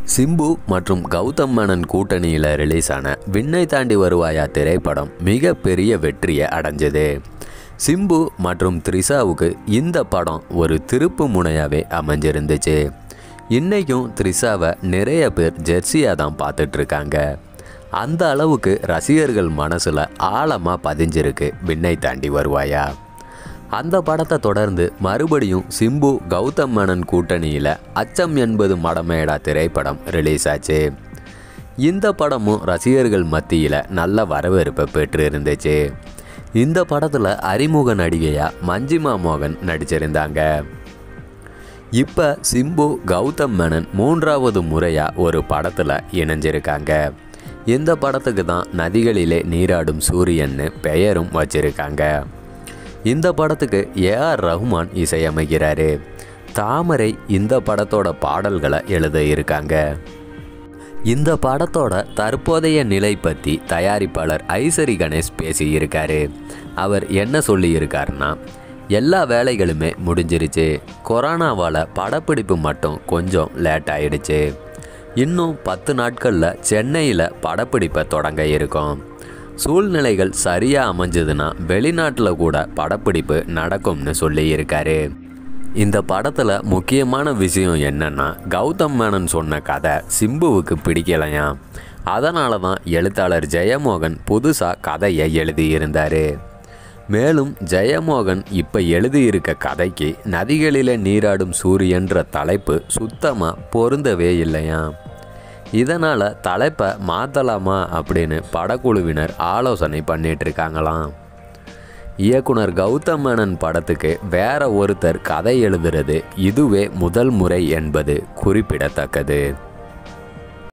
சிம்பு மற்றும் கௌதம் மேனன் கூட்டணியில் ரிலீஸ் ஆன விண்ணை தாண்டி வருவாயா திரைப்படம் மிகப்பெரிய வெற்றியை அடைஞ்சது சிம்பு மற்றும் த்ரிஷாவுக்கு இந்த படம் ஒரு திருப்பு முனையாகவே அமைஞ்சிருந்துச்சு இன்னைக்கும் த்ரிஷாவை நிறைய பேர் ஜெர்சியாக தான் பார்த்துட்டு இருக்காங்க அந்த அளவுக்கு ரசிகர்கள் மனசில் ஆழமாக பதிஞ்சிருக்கு விண்ணை தாண்டி வருவாயா அந்த படத்தை தொடர்ந்து மறுபடியும் சிம்பு கௌதம் மேனன் கூட்டணியில் அச்சம் என்பது மடமேடா திரைப்படம் ரிலீஸ் ஆச்சு இந்த படமும் ரசிகர்கள் மத்தியில் நல்ல வரவேற்பை பெற்று இருந்துச்சு இந்த படத்தில் அறிமுக நடிகையாக மஞ்சிமா மோகன் நடிச்சிருந்தாங்க இப்போ சிம்பு கௌதம் மேனன் மூன்றாவது முறையாக ஒரு படத்தில் இணைஞ்சிருக்காங்க இந்த படத்துக்கு தான் நதிகளிலே நீராடும் சூரியன்னு பெயரும் வச்சிருக்காங்க இந்த படத்துக்கு ஏஆர் ரஹ்மான் இசையமைக்கிறாரு தாமரை இந்த படத்தோட பாடல்களை எழுத இருக்காங்க இந்த படத்தோட தற்போதைய நிலை பற்றி தயாரிப்பாளர் ஐசரி கணேஷ் பேசியிருக்காரு அவர் என்ன சொல்லியிருக்காருன்னா எல்லா வேலைகளுமே முடிஞ்சிருச்சு கொரோனாவால் படப்பிடிப்பு மட்டும் கொஞ்சம் லேட் ஆயிடுச்சு இன்னும் பத்து நாட்களில் சென்னையில் படப்பிடிப்பை தொடங்க இருக்கோம் சூழ்நிலைகள் சரியாக அமைஞ்சதுன்னா வெளிநாட்டில் கூட படப்பிடிப்பு நடக்கும்னு சொல்லியிருக்காரு இந்த படத்தில் முக்கியமான விஷயம் என்னன்னா கௌதம் மேனன் சொன்ன கதை சிம்புவுக்கு பிடிக்கலையாம் அதனால தான் எழுத்தாளர் ஜெயமோகன் புதுசாக கதையை எழுதியிருந்தார் மேலும் ஜெயமோகன் இப்போ எழுதியிருக்க கதைக்கு நதிகளில் நீராடும் சூரியன்ற தலைப்பு சுத்தமாக பொருந்தவே இல்லையாம் இதனால் தலைப்பை மாற்றலாமா அப்படின்னு படக்குழுவினர் ஆலோசனை பண்ணிட்டு இருக்காங்களாம் இயக்குனர் கௌதம் மேனன் படத்துக்கு வேற ஒருத்தர் கதை எழுதுறது இதுவே முதல் முறை என்பது குறிப்பிடத்தக்கது